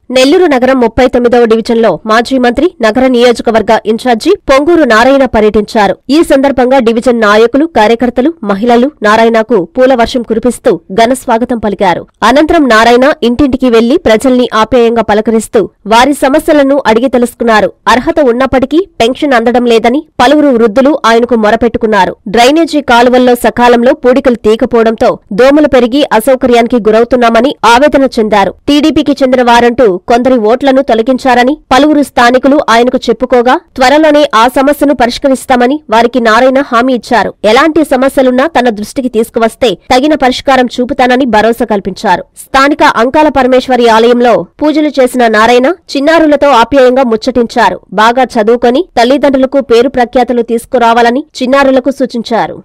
నెల్లూరు నగరం ముప్పై తొమ్మిదవ డివిజన్లో మాజీ మంత్రి నగర నియోజకవర్గ ఇన్ఛార్జి పొంగూరు నారాయణ పర్యటించారు ఈ సందర్భంగా డివిజన్ నాయకులు కార్యకర్తలు మహిళలు నారాయణకు పూల వర్షం కురిపిస్తూ ఘన స్వాగతం పలికారు అనంతరం నారాయణ ఇంటింటికి వెళ్లి ప్రజల్ని ఆప్యాయంగా పలకరిస్తూ వారి సమస్యలను అడిగి తెలుసుకున్నారు అర్హత ఉన్నప్పటికీ పెన్షన్ అందడం లేదని పలువురు వృద్ధులు ఆయనకు మొరపెట్టుకున్నారు డ్రైనేజీ కాలువల్లో సకాలంలో పూడికలు తీకపోవడంతో దోమలు పెరిగి అసౌకర్యానికి గురవుతున్నామని ఆవేదన చెందారు టీడీపీకి చెందిన వారంటూ కొందరి ఓట్లను తొలగించారని పలువురు స్థానికులు ఆయనకు చెప్పుకోగా త్వరలోనే ఆ సమస్యను పరిష్కరిస్తామని వారికి నారాయణ హామీ ఇచ్చారు ఎలాంటి సమస్యలున్నా తన దృష్టికి తీసుకువస్తే తగిన పరిష్కారం చూపుతానని భరోసా కల్పించారు స్థానిక అంకాల పరమేశ్వరి ఆలయంలో పూజలు చేసిన నారాయణ చిన్నారులతో ఆప్యాయంగా ముచ్చటించారు బాగా చదువుకొని తల్లిదండ్రులకు పేరు ప్రఖ్యాతులు తీసుకురావాలని చిన్నారులకు సూచించారు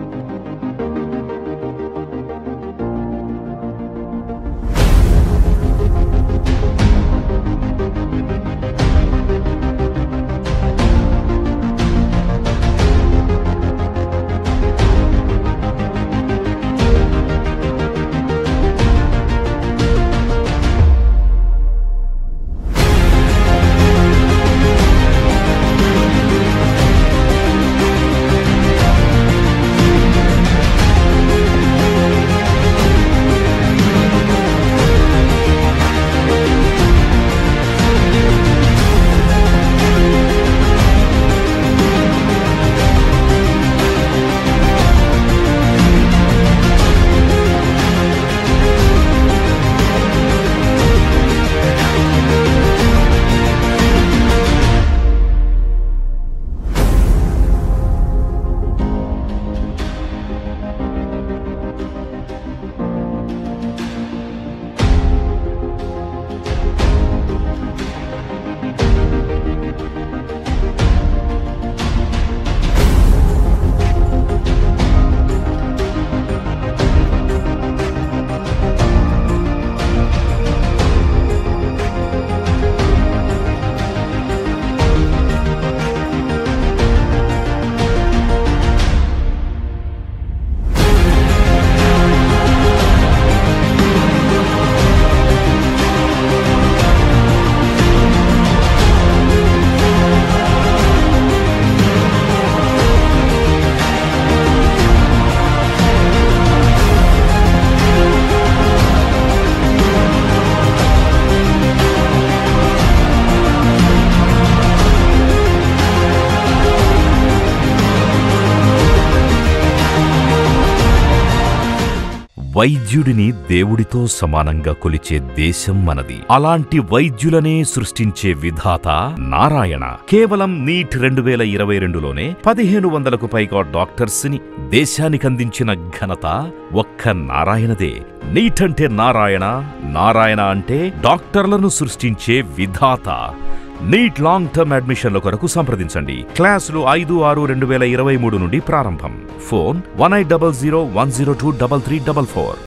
వైద్యుడిని దేవుడితో సమానంగా కొలిచే దేశం మనది అలాంటి వైద్యులనే సృష్టించే విధాత నారాయణ కేవలం నీట్ రెండు వేల ఇరవై రెండులోనే పదిహేను వందలకు పైగా డాక్టర్స్ ని దేశానికందించిన ఘనత ఒక్క నారాయణదే నీట్ అంటే నారాయణ నారాయణ అంటే డాక్టర్లను సృష్టించే విధాత నీట్ లాంగ్ టర్మ్ అడ్మిషన్ల కొరకు సంప్రదించండి క్లాసులు ఐదు ఆరు రెండు వేల ఇరవై మూడు నుండి ప్రారంభం phone one eight double zero one zero two double three double four